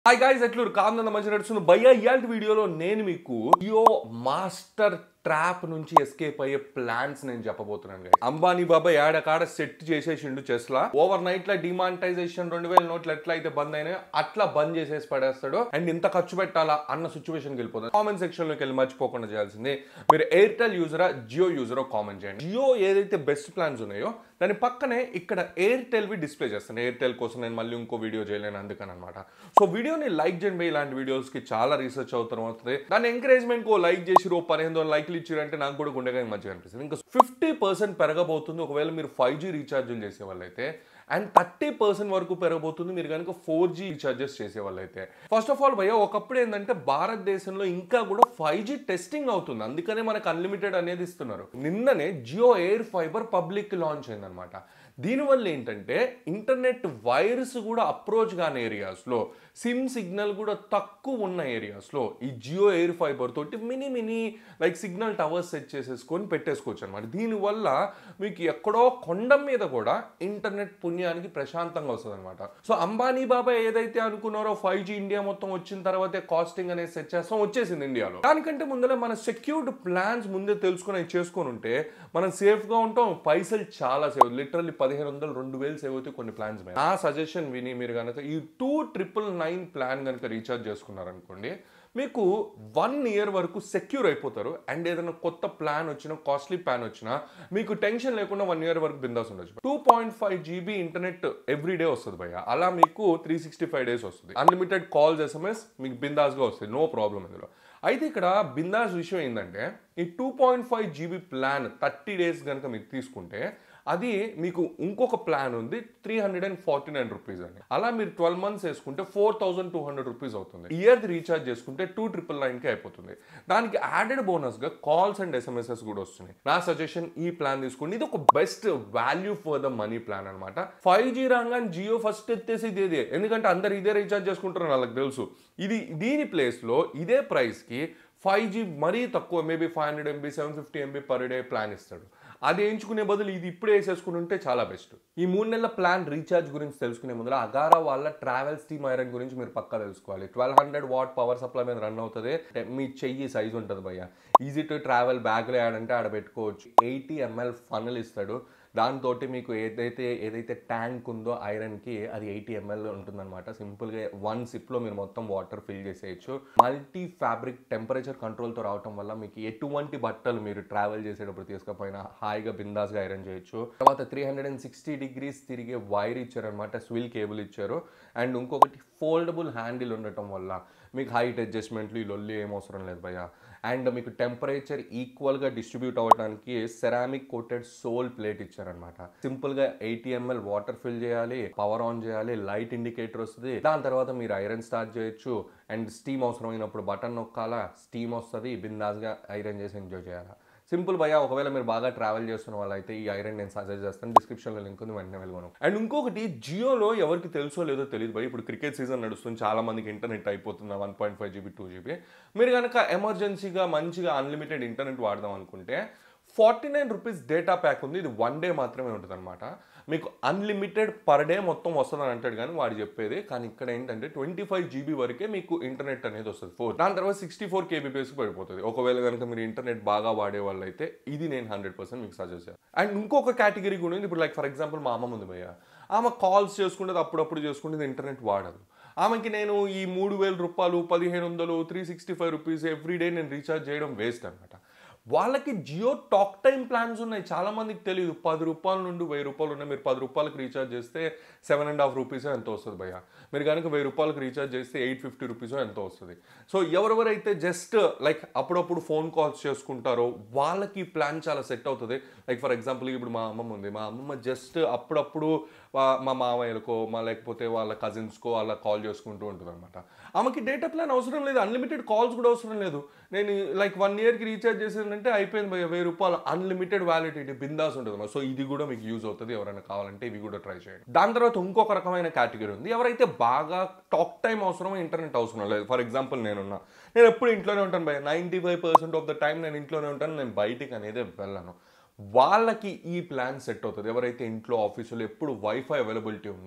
Hi guys ఎట్లూరు కాందన్న మంచి నడుస్తుంది భయ్య ఇయాల్టి వీడియోలో నేను మీకు జియో మాస్టర్ ట్రాప్ నుంచి ఎస్కేప్ అయ్యే ప్లాన్స్ నేను చెప్పబోతున్నాను guys. అంబానీ బాబా ఏడకాడ సెట్ చేసేసిండు చెస్లా ఓవర్ నైట్ లా డిమానిటైజేషన్ రెండు వేల నోట్లు ఎట్లా అయితే బంద్ అయినాయో అట్లా బంద్ చేసేసి పడేస్తాడు అండ్ ఇంత ఖర్చు పెట్టాలా అన్న సిచ్యువేషన్ వెళ్ళిపోతుంది కామెంట్ సెక్షన్ లోకి వెళ్ళి మర్చిపోకుండా చేయాల్సింది మీరు ఎయిర్టెల్ యూజరా జియో యూజరో కామెంట్ చేయండి జియో ఏదైతే బెస్ట్ ప్లాన్స్ ఉన్నాయో దాని పక్కనే ఇక్కడ ఎయిర్టెల్ వి డిస్ప్లే చేస్తాను ఎయిర్టెల్ కోసం నేను మళ్ళీ ఇంకో వీడియో చేయలేను అందుకని అనమాట సో వీడియోని లైక్ చేయండి ఇలాంటి వీడియోస్ కి చాలా రీసెర్చ్ అవుతాం అవుతుంది దాని ఎంకరేజ్మెంట్ కో లైక్ చేసి ఓ పదిహేను వందల లైక్లు ఇచ్చారంటే నాకు కూడా గుండెగా మంచిగా అనిపిస్తుంది ఇంకా ఫిఫ్టీ పర్సెంట్ పెరగబోతుంది ఒకవేళ మీరు ఫైవ్ జీ రీఛార్జ్లు చేసే వాళ్ళైతే అండ్ థర్టీ పర్సెంట్ వరకు పెరగబోతుంది మీరు కనుక ఫోర్ జీ రీఛార్జెస్ చేసే వాళ్ళైతే ఫస్ట్ ఆఫ్ ఆల్ భయ్య ఒకప్పుడు ఏంటంటే భారతదేశంలో ఇంకా కూడా ఫైవ్ జీ టెస్టింగ్ అవుతుంది అందుకనే మనకు అన్లిమిటెడ్ అనేది ఇస్తున్నారు నిన్ననే Jio AirFiber public launch అయిందనమాట దీనివల్ల ఏంటంటే ఇంటర్నెట్ వైర్స్ కూడా అప్రోచ్ కాని ఏరియాస్లో సిమ్ సిగ్నల్ కూడా తక్కువ ఉన్న ఏరియాస్లో ఈ జియో ఎయిర్ ఫైబర్ తోటి mini mini like signal towers set చేసేసుకొని పెట్టేసుకోవచ్చు అనమాట దీనివల్ల మీకు ఎక్కడో కొండ మీద కూడా ఇంటర్నెట్ పుణ్యానికి ప్రశాంతంగా వస్తుంది అనమాట సో అంబానీ బాబా ఏదైతే అనుకున్నారో ఫైవ్ జీ ఇండియా మొత్తం వచ్చిన తర్వాతే కాస్టింగ్ అనేది సెట్ చేస్తాం వచ్చేసింది ఇండియాలో దానికంటే ముందరే మన సెక్యూర్డ్ ప్లాన్స్ ముందే తెలుసుకొని అవి చేసుకొని ఉంటే మనం సేఫ్ గా ఉంటాం పైసలు చాలా సేవ్ లిటరల్లీ పదిహేను వందలు రెండు వేలు సేవ్ అవుతాయి కొన్ని ప్లాన్స్ మీద నా సజెషన్ విని మీరు కనుక ఈ టూ ట్రిపుల్ నైన్ ప్లాన్ కనుక రీఛార్జ్ చేసుకున్నారనుకోండి మీకు వన్ ఇయర్ వరకు సెక్యూర్ అయిపోతారు అండ్ ఏదైనా కొత్త ప్లాన్ వచ్చినా కాస్ట్లీ ప్లాన్ వచ్చినా మీకు టెన్షన్ లేకుండా వన్ ఇయర్ వరకు బిందాస్ ఉండొచ్చు two point five GB internet every day వస్తుంది భయ్య అలా మీకు త్రీ సిక్స్టీ ఫైవ్ డేస్ వస్తుంది అన్లిమిటెడ్ కాల్స్ ఎస్ఎంఎస్ మీకు బిందాస్గా వస్తుంది నో ప్రాబ్లం ఇందులో అయితే ఇక్కడ బిందాస్ విషయం ఏంటంటే ఈ two point five GB plan thirty days కనుక మీరు తీసుకుంటే అది మీకు ఇంకొక ప్లాన్ ఉంది three hundred and forty nine rupees అని అలా మీరు ట్వెల్వ్ మంత్స్ వేసుకుంటే four thousand two hundred rupees అవుతుంది ఇయర్ రీఛార్జ్ చేసుకుంటే టూ ట్రిపుల్ నైన్కి అయిపోతుంది దానికి యాడెడ్ బోనస్గా కాల్స్ అండ్ ఎస్ఎంఎస్ఎస్ కూడా వస్తున్నాయి నా సజెషన్ ఈ ప్లాన్ తీసుకోండి ఇది ఒక best value for the money plan అనమాట ఫైవ్ జీ రాగానే జియో ఫస్ట్ ఎత్తేసి ఇదే ఎందుకంటే అందరు ఇదే రీఛార్జ్ చేసుకుంటారు వాళ్ళకి తెలుసు ఇది దీని ప్లేస్లో ఇదే ప్రైస్కి ఫైవ్ జీ మరీ తక్కువ maybe five hundred MB seven fifty MB per day plan ఇస్తాడు అది ఎంచుకునే బదులు ఇది ఇప్పుడే వేసేసుకుని ఉంటే చాలా బెస్ట్ ఈ మూడు నెలల ప్లాన్ రీఛార్జ్ గురించి తెలుసుకునే ముందర అగారా వాళ్ళ ట్రావెల్ స్టీమ్ ఐరన్ గురించి మీరు పక్కా తెలుసుకోవాలి twelve hundred watt power supply మీద రన్ అవుతుంది అంటే మీ చెయ్యి సైజ్ ఉంటుంది భయ్య ఈజీ టు ట్రావెల్ బ్యాగ్లో ఆడంటే ఆడ పెట్టుకోవచ్చు ఎయిటీ ఎంఎల్ ఫనల్ ఇస్తాడు దాంతో మీకు ఏదైతే ఏదైతే ట్యాంక్ ఉందో ఐరన్కి అది ఎయిటీ ఎంఎల్ ఉంటుందన్నమాట సింపుల్గా వన్ సిప్లో మీరు మొత్తం వాటర్ ఫిల్ చేసేయచ్చు మల్టీ ఫ్యాబ్రిక్ టెంపరేచర్ కంట్రోల్తో రావటం వల్ల మీకు ఎటువంటి బట్టలు మీరు ట్రావెల్ చేసేటప్పుడు తీసుకపోయినా హాయిగా బిందాస్గా ఐరన్ చేయొచ్చు తర్వాత three hundred and sixty degrees తిరిగే వైర్ ఇచ్చారనమాట స్విల్ కేబుల్ ఇచ్చారు అండ్ ఇంకొకటి ఫోల్డబుల్ హ్యాండిల్ ఉండటం వల్ల మీకు హైట్ అడ్జస్ట్మెంట్లు ఈ లొల్లి ఏం అవసరం లేదు భయ్య అండ్ మీకు టెంపరేచర్ ఈక్వల్గా డిస్ట్రిబ్యూట్ అవ్వడానికి సెరామిక్ కోటెడ్ సోల్ ప్లేట్ ఇచ్చారనమాట సింపుల్గా ఎయిటీ ఎంఎల్ వాటర్ ఫిల్ చేయాలి పవర్ ఆన్ చేయాలి లైట్ ఇండికేటర్ వస్తుంది దాని తర్వాత మీరు ఐరన్ స్టార్ట్ చేయొచ్చు అండ్ స్టీమ్ అవసరమైనప్పుడు బటన్ నొక్కాలా స్టీమ్ వస్తుంది బిందాస్గా ఐరన్ చేసి ఎంజాయ్ చేయాలా సింపుల్ భయ్య ఒకవేళ మీరు బాగా ట్రావెల్ చేస్తున్న వాళ్ళైతే ఈ ఐరన్ నేను సజెస్ట్ చేస్తాను డిస్క్రిప్షన్లో లింక్ ఉంది వెంటనే వెళ్ళగొను అండ్ ఇంకొకటి జియోలో ఎవరికి తెలుసో లేదో తెలియదు భయ్ ఇప్పుడు క్రికెట్ సీజన్ నడుస్తుంది చాలా మందికి ఇంటర్నెట్ అయిపోతుంది one point five GB two GB మీరు కనుక ఎమర్జెన్సీగా మంచిగా అన్లిమిటెడ్ ఇంటర్నెట్ వాడదాం అనుకుంటే forty nine rupees data pack ఉంది ఇది వన్ డే మాత్రమే ఉంటుంది అనమాట మీకు అన్లిమిటెడ్ పర్ డే మొత్తం వస్తుందని అంటాడు కానీ వాడు చెప్పేది కానీ ఇక్కడ ఏంటంటే ట్వంటీ ఫైవ్ జీబీ వరకే మీకు ఇంటర్నెట్ అనేది వస్తుంది ఫోర్ దాని తర్వాత సిక్స్టీ ఫోర్ కేబీపీఎస్కి పడిపోతుంది ఒకవేళ కనుక మీరు ఇంటర్నెట్ బాగా వాడే వాళ్ళు అయితే ఇది నేను హండ్రెడ్ పర్సెంట్ మీకు సజెస్ట్ చేస్తాను అండ్ ఇంకొక కేటగిరీ కూడా ఉంది ఇప్పుడు లైక్ ఫర్ ఎగ్జాంపుల్ మా అమ్మ ఉంది భయ్య ఆమె కాల్స్ చేసుకుంటుంది అప్పుడప్పుడు చేసుకుంటుంది ఇంటర్నెట్ వాడదు ఆమెకి నేను ఈ మూడు వేల రూపాయలు పదిహేను వందలు three sixty five rupees every day నేను రీఛార్జ్ చేయడం వేస్ట్ అనమాట వాళ్ళకి జియో టాక్ టైం ప్లాన్స్ ఉన్నాయి చాలా మందికి తెలియదు పది రూపాయల నుండి వెయ్యి రూపాయలు ఉన్నాయి మీరు పది రూపాయలకి రీఛార్జ్ చేస్తే సెవెన్ అండ్ హాఫ్ రూపీస్ ఎంత వస్తుంది భయ్య మీరు కనుక వెయ్యి రూపాయలకి రీఛార్జ్ చేస్తే ఎయిట్ ఫిఫ్టీ రూపీస్ ఎంత వస్తుంది సో ఎవరెవరైతే జస్ట్ లైక్ అప్పుడప్పుడు ఫోన్ కాల్స్ చేసుకుంటారో వాళ్ళకి ప్లాన్ చాలా సెట్ అవుతుంది లైక్ ఫర్ ఎగ్జాంపుల్ ఇప్పుడు మా అమ్మమ్మ ఉంది మా అమ్మమ్మ జస్ట్ అప్పుడప్పుడు వా- మా మామయ్యలకో మా లేకపోతే వాళ్ళ కజిన్స్కో అలా కాల్ చేసుకుంటూ ఉంటుంది అనమాట ఆమెకి డేటా ప్లాన్ అవసరం లేదు అన్లిమిటెడ్ కాల్స్ కూడా అవసరం లేదు నేను లైక్ వన్ ఇయర్కి రీఛార్జ్ చేసేదంటే అయిపోయింది భయ్య వెయ్యి రూపాయలు అన్లిమిటెడ్ వ్యాలిడిటీ బిందాస్ ఉంటుంది అన్నమాట. సో ఇది కూడా మీకు యూజ్ అవుతుంది ఎవరైనా కావాలంటే ఇవి కూడా ట్రై చేయండి దాని తర్వాత ఇంకొక రకమైన కేటగిరీ ఉంది ఎవరైతే బాగా టాక్ టైం అవసరం ఇంటర్నెట్ అవసరం లేదు ఫర్ ఎగ్జాంపుల్ నేనున్నా నేను ఎప్పుడు ఇంట్లోనే ఉంటాను భయ్య ninety five percent of the time నేను ఇంట్లోనే ఉంటాను నేను బయటికి అనేది వెళ్ళను వాళ్ళకి ఈ ప్లాన్ సెట్ అవుతుంది ఎవరైతే ఇంట్లో ఆఫీసులో ఎప్పుడు వైఫై అవైలబిలిటీ ఉందో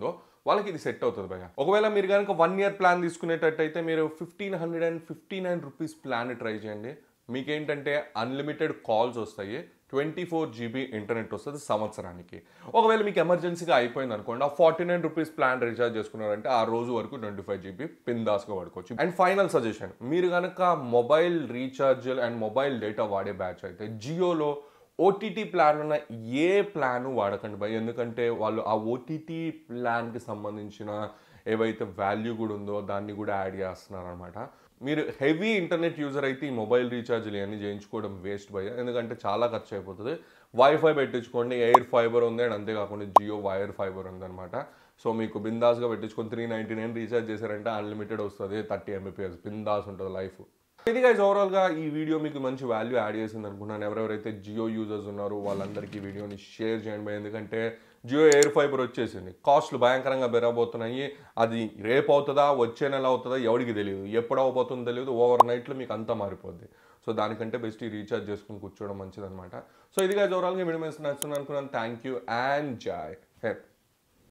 వాళ్ళకి ఇది సెట్ అవుతుంది భయ ఒకవేళ మీరు కనుక వన్ ఇయర్ ప్లాన్ తీసుకునేటట్టయితే మీరు fifteen hundred and fifty nine rupees plan try చేయండి మీకేంటంటే అన్లిమిటెడ్ కాల్స్ వస్తాయి ట్వంటీ ఫోర్ జీబీ ఇంటర్నెట్ వస్తుంది సంవత్సరానికి ఒకవేళ మీకు ఎమర్జెన్సీగా అయిపోయింది అనుకోండి ఆ forty nine rupees plan recharge చేసుకున్నారంటే ఆ రోజు వరకు ట్వంటీ ఫైవ్ జీబీ పిన్దాస్గా వాడుకోవచ్చు అండ్ ఫైనల్ సజెషన్ మీరు కనుక mobile recharge and mobile data వాడే బ్యాచ్ అయితే జియోలో ఓటీటీ ప్లాన్ ఉన్న ఏ ప్లాన్ వాడకండి భయ్ ఎందుకంటే వాళ్ళు ఆ ఓటీటీ ప్లాన్కి సంబంధించిన ఏవైతే వాల్యూ కూడా ఉందో దాన్ని కూడా యాడ్ చేస్తున్నారు అనమాట మీరు హెవీ ఇంటర్నెట్ యూజర్ అయితే ఈ మొబైల్ రీఛార్జ్లు ఇవన్నీ చేయించుకోవడం వేస్ట్ భయ్య ఎందుకంటే చాలా ఖర్చు అయిపోతుంది వైఫై పెట్టించుకోండి ఎయిర్ ఫైబర్ ఉంది అండ్ అంతేకాకుండా జియో వైర్ ఫైబర్ ఉందన్నమాట సో మీకు బిందాస్గా పెట్టించుకొని త్రీ నైంటీ నైన్ రీఛార్జ్ చేశారంటే అన్లిమిటెడ్ వస్తుంది థర్టీ ఎంబీపీఎస్ బిందాస్ ఉంటుంది లైఫ్ ఇది గైజ్ ఓవరాల్గా ఈ వీడియో మీకు మంచి వాల్యూ యాడ్ చేసింది అనుకున్నాను ఎవరెవరైతే జియో యూజర్స్ ఉన్నారో వాళ్ళందరికీ ఈ వీడియోని షేర్ చేయండి భయ్. ఎందుకంటే జియో ఎయిర్ ఫైబర్ వచ్చేసింది కాస్ట్లు భయంకరంగా పెరగబోతున్నాయి అది రేపు అవుతుందా వచ్చే నెల అవుతుందా ఎవరికి తెలియదు ఎప్పుడు అవ్వబోతుందో తెలియదు ఓవర్ నైట్లో మీకు అంతా మారిపోద్ది సో దానికంటే బెస్ట్ ఈ రీఛార్జ్ చేసుకుని కూర్చోవడం మంచిదన్నమాట సో ఇది గైజ్ ఓవరాల్గా వీడియో నచ్చుతుంది అనుకున్నాను థ్యాంక్ యూ అండ్ జాయ్ హెప్